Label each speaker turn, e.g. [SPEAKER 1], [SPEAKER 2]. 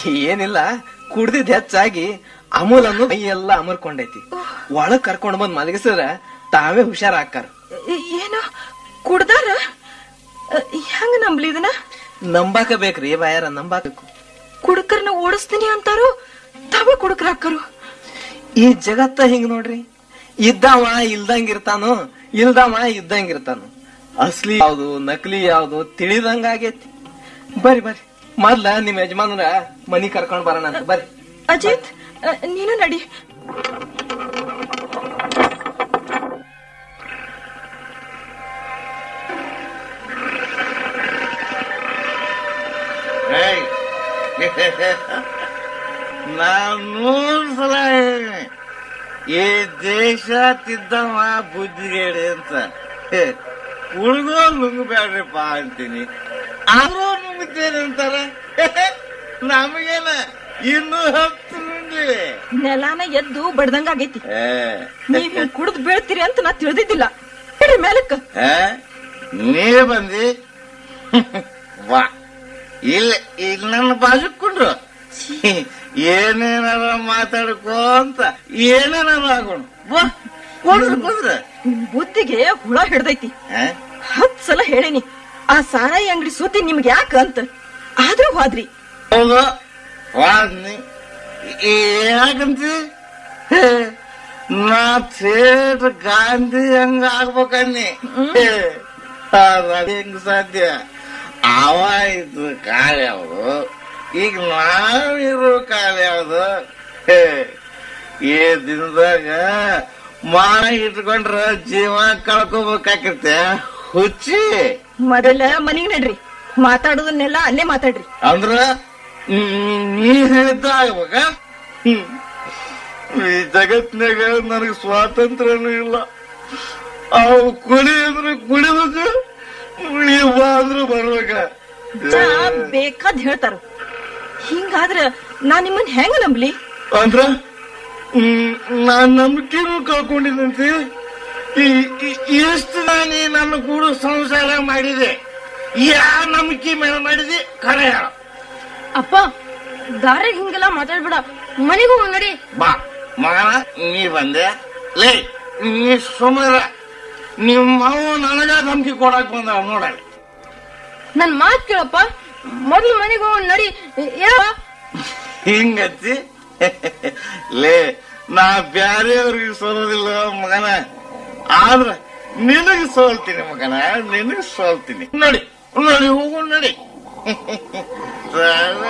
[SPEAKER 1] ಏನಿಲ್ಲ ಕುಡ್ದಿದ್ ಹೆಚ್ಚಾಗಿ ಅಮೂಲ್ ಅನ್ನು ಮೈ ಎಲ್ಲ ಅಮರ್ಕೊಂಡೈತಿ ಒಳಗ್ ಕರ್ಕೊಂಡ್ ಬಂದ್ ಮಲಗಿಸಿದ್ರ ತಾವೇ ಹುಷಾರ್ ಹಾಕಾರ
[SPEAKER 2] ಏ- ಏನು ಕುಡ್ದಾರ ಹೆಂಗ ನಂಬ್ಲಿ ಇದನ್ನ
[SPEAKER 1] ನಂಬಾಕ ಬೇಕ್ರಿ ಬಾಯಾರ ನಂಬಾಕಬೇಕು
[SPEAKER 2] ಕುಡುಕರ್ನ ಓಡಿಸ್ತೀನಿ ಅಂತಾರು ತಾವೇ ಕುಡುಕರ ಹಾಕರು
[SPEAKER 1] ಈ ಜಗತ್ತ ಹಿಂಗ್ ನೋಡ್ರಿ ಇದ್ದವ ಇಲ್ದಂಗಿರ್ತಾನು ಇಲ್ದವ ಇದ್ದಂಗಿರ್ತಾನು ಅಸ್ಲಿ ಯಾವ್ದು ನಕಲಿ ಯಾವ್ದು ತಿಳಿದಂಗ ಆಗೈತಿ ಬರ್ರಿ ಬರ್ರಿ ಮೊದ್ಲ ನಿಮ್ ಯಜಮಾನ್ರ ಮನಿ ಕರ್ಕೊಂಡ್ ಬರೋಣ ಅಂತ ಬರ್ರಿ
[SPEAKER 2] ಅಜಿತ್ ಅ, ನೀನು ನಡಿ
[SPEAKER 3] ಏಯ್! ನಾನ್ ನೂರ್ ಸಲ ಹೇಳಿನಿ ಈ ದೇಶ ತಿದ್ದವ ಬುದ್ಧಿಗೇಡಿ ಅಂತ ಹುಡುಗೋ ನುಂಗಬೇಡ್ರಿಪ್ಪ ಅಂತೀನಿ ಆದ್ರೂ ನುಂಗ್ತೇನೆ ಅಂತಾರೆ ನಮಗೇನ ಇನ್ನೂ ಹತ್ತು ನುಂಗಿ
[SPEAKER 2] ನೆಲಾನ ಎದ್ದು ಬಡ್ದಂಗ ಆಗೈತಿ
[SPEAKER 3] ಏ,
[SPEAKER 2] ನೀವ್ ಹಿಂಗ್ ಕುಡ್ದ್ ಬೀಳ್ತೀರಿ ಅಂತ ನಾ ತಿಳಿದಿದ್ದಿಲ್ಲ ಹೇಳಿ ಮೇಲಕ್ಕ
[SPEAKER 3] ಏ? ನೀ ಬಂದಿ ವಾ ಇಲ್ಲ ಈಗ ನನ್ನ ಬಾಜು ಕುಂಡ್ರು ಏನೇನಾರ ಮಾತಾಡ್ಕೋ ಅಂತ ಏನೇನಾರ ಆಗೋಣ ಬಾ ಕುಂಡ್ರು ಕುಂದ್ರ
[SPEAKER 2] ನಿಮ್ ಬುದ್ಧಿಗೆ ಹುಳ ಹಿಡ್ದೈತಿ
[SPEAKER 3] ಏ?
[SPEAKER 2] ಹತ್ ಸಲ ಹೇಳಿನಿ ಆ ಸಾರಾಯಿ ಅಂಗಡಿ ಸುದ್ದಿ ನಿಮ್ಗೆ ಯಾಕ ಅಂತ ಆದ್ರೂ ಹೋದ್ರಿ
[SPEAKER 3] ಹೌದು ವಾದ್ನಿ ಯಾಕಂತಿ ಹೇ, ನಾ ಥೇಟ್ ಗಾಂಧಿ ಹಂಗ ಆಗ್ಬೇಕನ್ನಿ ಹೇ, ಅದ್ ಹೆಂಗ್ ಸಾಧ್ಯ ಅವ ಇದ್ದು ಕಾಲ ಯಾವ್ದು ಈಗ ನಾವಿರೋ ಕಾಲ ಯಾವ್ದು ಹೇ, ಈ ದಿನದಾಗ ಮಾನ ಇಟ್ಕೊಂಡ್ರ ಜೀವ ಕಳ್ಕೊಬೇಕಾಕತ್ತೆ ಹುಚ್ಚಿ
[SPEAKER 2] ಮೊದಲ ಮನಿಗ್ ನಡ್ರಿ ಮಾತಾಡೋದನ್ನೆಲ್ಲ ಅಲ್ಲೇ ಮಾತಾಡ್ರಿ
[SPEAKER 3] ಅಂದ್ರ ನೀ- ನೀ ಹೇಳಿದ್ದ ಆಗ್ಬೇಕ ಹ್ಮ್. ಈ ಜಗತ್ನಾಗ ನನಗೆ ಸ್ವಾತಂತ್ರ್ಯನೂ ಇಲ್ಲ ಅವು ಕುಡಿ ಅಂದ್ರೆ ಕುಡಿಬೇಕು ನೀ ಬಾ ಅಂದ್ರೆ ಬರ್ಬೇಕ
[SPEAKER 2] ಜಾ ಬೇಕಾದ್ ಹೇಳ್ತಾರ ಹಿಂಗಾದ್ರ ನಾ ನಿಮ್ಮನ್ ಹೆಂಗ ನಂಬ್ಲಿ
[SPEAKER 3] ಅಂದ್ರ ಹ್ಮ್, ನಾನ್ ನಂಬಿಕೆನೂ ಕಳ್ಕೊಂಡಿದ್ದಂತೆ ಎಷ್ಟು ನಾನು ನನ್ನ ಕೂಡ ಸಂಸಾರ ಮಾಡಿದೆ ಯಾ ನಂಬಿಕೆ ಮೇಲೆ ಮಾಡಿದೆ ಖರೆ ಹೇಳ
[SPEAKER 4] ಅಪ್ಪ ದಾರಿಗೆ ಹಿಂಗೆಲ್ಲ ಮಾತಾಡ್ಬೇಡ ಮನೆಗೂ ನಡಿ
[SPEAKER 3] ಬಾ ಮಗನ ನೀ ಬಂದೆ ಲೇ ನೀ ಸುಮಾರ ನಿಮ್ಮ ಅವ ನನಗ ಧಮಕಿ ಕೊಡಕ್ ಬಂದ ನೋಡ
[SPEAKER 4] ನನ್ ಮಾತ್ ಕೇಳಪ್ಪ ಮೊದ್ಲು ಮನೆಗೆ ಹೋಗ್ ನಡಿ ಹೇಳ
[SPEAKER 3] ಹಿಂಗತ್ತಿ ಲೇ ನಾ ಬ್ಯಾರೆಯವ್ರಿಗೆ ಸೋಲೋದಿಲ್ಲ ಮಗನ ಆದ್ರ ನಿನಗೆ ಸೋಲ್ತೀನಿ ಮಗನ ನಿನಗೆ ಸೋಲ್ತೀನಿ ನೋಡಿ ನೋಡಿ ಹೋಗು ನೋಡಿ